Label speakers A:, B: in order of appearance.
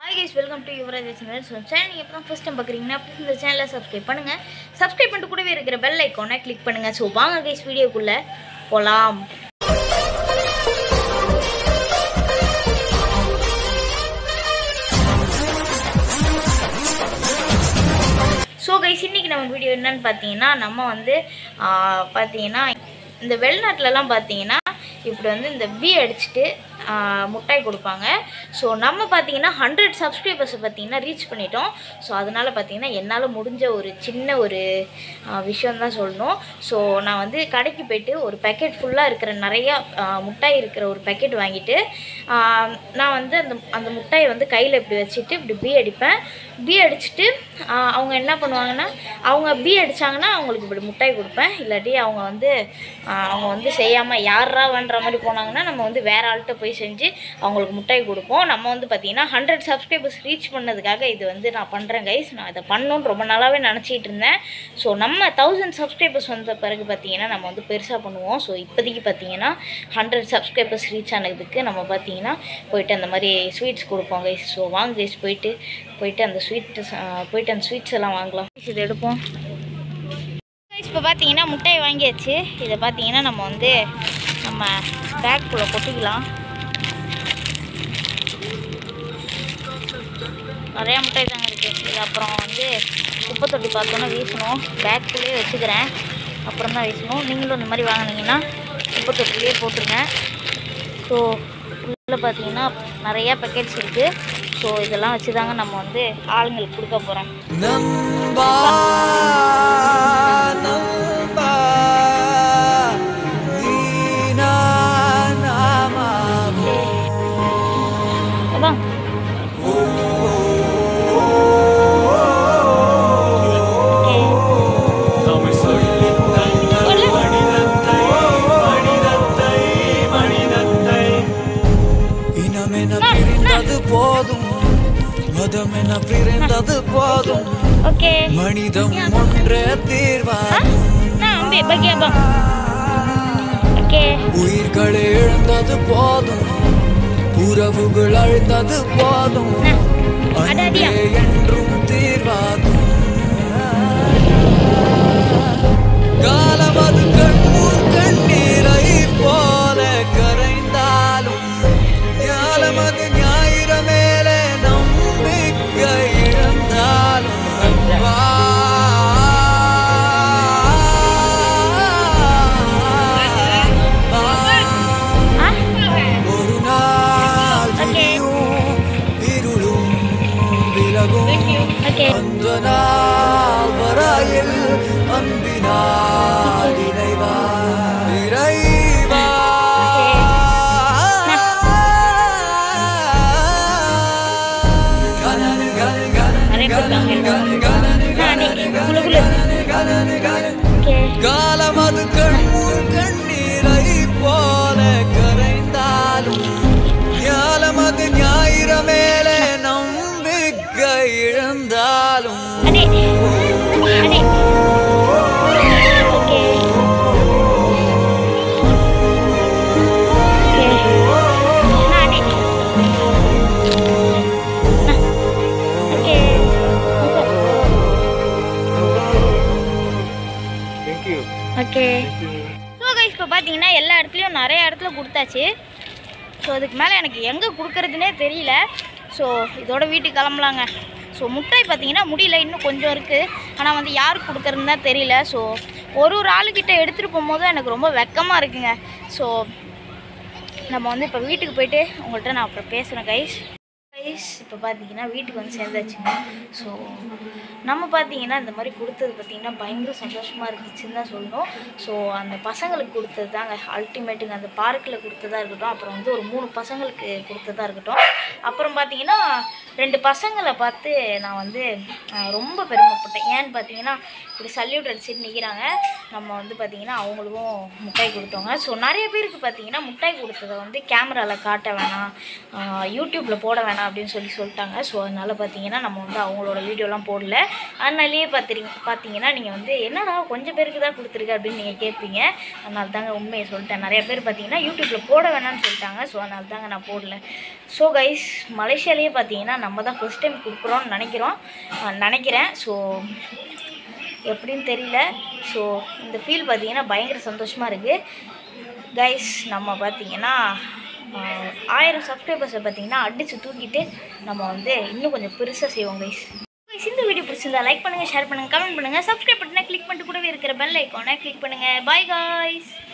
A: Hi guys welcome to Yuvaraj channel so channel நீங்கள் இப்போ தான் ஃபஸ்ட் டைம் பார்க்குறீங்கன்னா ப்ளீஸ் இந்த சேனலை சப்ஸ்கிரைப் பண்ணுங்கள் சப்ஸ்கிரைப் பண்ணிட்டு கூடவே இருக்கிற பெல் ஐக்கானை கிளிக் பண்ணுங்கள் ஸோ வாங்க கைஸ் வீடியோக்குள்ளே போகலாம் ஸோ கைஸ் இன்றைக்கி நம்ம வீடியோ என்னன்னு பார்த்தீங்கன்னா நம்ம வந்து ஆஹ், பார்த்தீங்கன்னா இந்த வெளிநாட்டிலலாம் பார்த்தீங்கன்னா இப்படி வந்து இந்த பி அடிச்சுட்டு ஆஹ், முட்டாய் கொடுப்பாங்க ஸோ நம்ம பார்த்தீங்கன்னா ஹண்ட்ரட் சப்ஸ்கிரைபர்ஸை பார்த்தீங்கன்னா ரீச் பண்ணிட்டோம் ஸோ அதனால் பார்த்தீங்கன்னா என்னால் முடிஞ்ச ஒரு சின்ன ஒரு விஷயம் தான் சொல்லணும் ஸோ நான் வந்து கடைக்கு போயிட்டு ஒரு பேக்கெட் ஃபுல்லாக இருக்கிற நிறையா ஆஹ், முட்டாய் இருக்கிற ஒரு பேக்கெட் வாங்கிட்டு ஆஹ், நான் வந்து அந்த அந்த முட்டாயை வந்து கையில் இப்படி வச்சுட்டு இப்படி பி அடிப்பேன் பி அடிச்சுட்டு ஆஹ், அவங்க என்ன பண்ணுவாங்கன்னா அவங்க பி அடித்தாங்கன்னா அவங்களுக்கு இப்படி முட்டாய் கொடுப்பேன் இல்லாட்டி அவங்க வந்து ஆஹ், அவங்க வந்து செய்யாமல் யாராவன்ற மாதிரி போனாங்கன்னா நம்ம வந்து வேற ஆள்கிட்ட போய் செஞ்சு அவங்களுக்கு முட்டாய் கொடுப்போம் நம்ம வந்து பார்த்திங்கன்னா ஹண்ட்ரட் சப்ஸ்கிரைபர்ஸ் ரீச் பண்ணதுக்காக இது வந்து நான் பண்ணுறேன் கைஸ் நான் இதை பண்ணணும்னு ரொம்ப நாளாகவே நினச்சிட்டு இருந்தேன் ஸோ நம்ம தௌசண்ட் சப்ஸ்கிரைபர்ஸ் வந்த பிறகு பார்த்தீங்கன்னா நம்ம வந்து பெருசாக பண்ணுவோம் ஸோ இப்போதைக்கு பார்த்தீங்கன்னா ஹண்ட்ரட் சப்ஸ்கிரைபர்ஸ் ரீச் ஆனதுக்கு நம்ம பார்த்தீங்கன்னா போயிட்டு அந்த மாதிரி ஸ்வீட்ஸ் கொடுப்போம் கைஸ் ஸோ வாங்க கைஸ் போயிட்டு போயிட்டு அந்த ஸ்வீட் போயிட்டு அந்த ஸ்வீட்ஸ் எல்லாம் வாங்கலாம் இது எடுப்போம் இப்போ பார்த்தீங்கன்னா முட்டையை வாங்கியாச்சு இதை பார்த்தீங்கன்னா நம்ம வந்து நம்ம பேக்குள்ளே கொட்டிக்கலாம் நிறையா முட்டை தாங்க இருக்குது இது அப்புறம் வந்து குப்பை தொட்டி பார்த்தோன்னா வீசணும் பேக்குள்ளேயே வச்சுக்கிறேன் அப்புறம் தான் வீசணும் நீங்களும் இந்த மாதிரி வாங்கினீங்கன்னா குப்பை தொட்டிலே போட்டுருங்க ஸோ உள்ளே பார்த்தீங்கன்னா நிறையா பேக்கெட்ஸ் இருக்குது ஸோ இதெல்லாம் வச்சு தாங்க நம்ம வந்து ஆளுங்களுக்கு கொடுக்க போகிறோம்
B: நம்பா நம்பா நீனா நாமாவோ
A: அதான்
B: இனமென பிரிந்தது போதும் மதமென பிரிந்தது போதும்
A: ஓகே
B: மனிதம் ஒன்றே தீர்வாகும்
A: நான் அம்பி பக்கியா பா ஓகே
B: உயிர்களை இழந்தது போதும் உறவுகள் அழிந்தது போதும் அன்பே என்றும் தீர்வாகும் காலம் அது கண்ணூர் கண்ணீரை போல கரைந்தாலும் ஞானம் அது ஞாயிற மேலே நம்பிக்கை இழந்தாலும் நண்பா.
A: ஆ
B: ஒரு நாள்
A: Okay.
B: விடியும், இருளும் விலகும்
A: ஓகே
B: அந்த நாள் வரையில் அன்பினால் இறைவா இறைவா கனனு கனனு கனனு
A: நிறைய கொடுத்தாங்க
B: கனனு கனனு
A: நான் நீ குளு குளு
B: கனனு கனனு
A: ஓகே
B: காலம் அது கண்முன் கண்ணீரை போல கரைந்தாலும் ஞானம் அது ஞாயிற மேலே நம்பிக்கை இழந்தாலும்
A: அடே அடே ஓகே ஓகே நான் அடே ஓகே ஓகே ஸோ கைஸ் இப்போ பார்த்தீங்கன்னா எல்லா இடத்துலையும் நிறைய இடத்துல கொடுத்தாச்சு ஸோ அதுக்கு மேலே எனக்கு எங்கே கொடுக்கறதுனே தெரியல ஸோ இதோட வீட்டுக்கு கிளம்பலாங்க ஸோ முட்டாய் பார்த்தீங்கன்னா முடியல இன்னும் கொஞ்சம் இருக்குது ஆனால் வந்து யாருக்கு கொடுக்கறதுன்னு தான் தெரியல ஸோ ஒரு ஒரு ஆளுக்கிட்ட எடுத்துகிட்டு போகும்போது எனக்கு ரொம்ப வெக்கமாக இருக்குங்க ஸோ நம்ம வந்து இப்போ வீட்டுக்கு போயிட்டு உங்கள்கிட்ட நான் அப்புறம் பேசுகிறேன் கைஸ் கைஸ் இப்போ பார்த்தீங்கன்னா வீட்டுக்கு வந்து சேர்ந்தாச்சுங்க ஸோ நம்ம பார்த்தீங்கன்னா இந்த மாதிரி கொடுத்தது பார்த்தீங்கன்னா பயங்கர சந்தோஷமாக இருந்துச்சுன்னு தான் சொல்லணும் ஸோ அந்த பசங்களுக்கு கொடுத்தது தாங்க அல்டிமேட்டுங்க அந்த பார்க்கில் கொடுத்ததா இருக்கட்டும் அப்புறம் வந்து ஒரு மூணு பசங்களுக்கு கொடுத்ததா இருக்கட்டும் அப்புறம் பார்த்தீங்கன்னா ரெண்டு பசங்களை பார்த்து நான் வந்து அஹ், ரொம்ப பெருமைப்பட்டேன் ஏன்னு பார்த்தீங்கன்னா இப்படி சல்யூட் அடிச்சுட்டு நிற்கிறாங்க நம்ம வந்து பார்த்தீங்கன்னா அவங்களுக்கும் முட்டாய் கொடுத்தோங்க ஸோ நிறைய பேருக்கு பார்த்தீங்கன்னா முட்டாய் கொடுத்ததை வந்து கேமராவில் காட்ட வேணாம் யூடியூப்பில் போட வேணாம் அப்படின்னு சொல்லி சொல்லிட்டாங்க ஸோ அதனால் பார்த்தீங்கன்னா நம்ம வந்து அவங்களோட வீடியோலாம் போடல அதனாலேயே பார்த்துருங்க பார்த்தீங்கன்னா நீங்கள் வந்து என்னடா கொஞ்சம் பேருக்கு தான் கொடுத்துருக்க அப்படின்னு நீங்கள் கேட்பீங்க அதனால தாங்க உண்மையை சொல்லிட்டேன் நிறைய பேர் பார்த்தீங்கன்னா யூடியூப்பில் போட வேணாம்னு சொல்லிட்டாங்க ஸோ அதனால தாங்க நான் போடல ஸோ கைஸ் மலேசியாலேயே பார்த்தீங்கன்னா நம்ம தான் ஃபஸ்ட் டைம் கொடுக்குறோம்னு நினைக்கிறோம் அஹ் நினைக்கிறேன் ஸோ எப்படின்னு தெரியல ஸோ இந்த ஃபீல் பார்த்தீங்கன்னா பயங்கர சந்தோஷமாக இருக்குது கைஸ் நம்ம பார்த்தீங்கன்னா ஆஹ், ஆயிரம் சப்ஸ்கிரைபர்ஸை பார்த்தீங்கன்னா அடித்து தூக்கிட்டு நம்ம வந்து இன்னும் கொஞ்சம் பெருசாக செய்வோம் கைஸ் கைஸ் இந்த வீடியோ பிடிச்சிருந்தா லைக் பண்ணுங்கள் ஷேர் பண்ணுங்கள் கமெண்ட் பண்ணுங்கள் சப்ஸ்கிரைப் பட்டனை கிளிக் பண்ணிட்டு கூடவே இருக்கிற பெல் ஐக்கானை கிளிக் பண்ணுங்கள் பாய் காய்ஸ்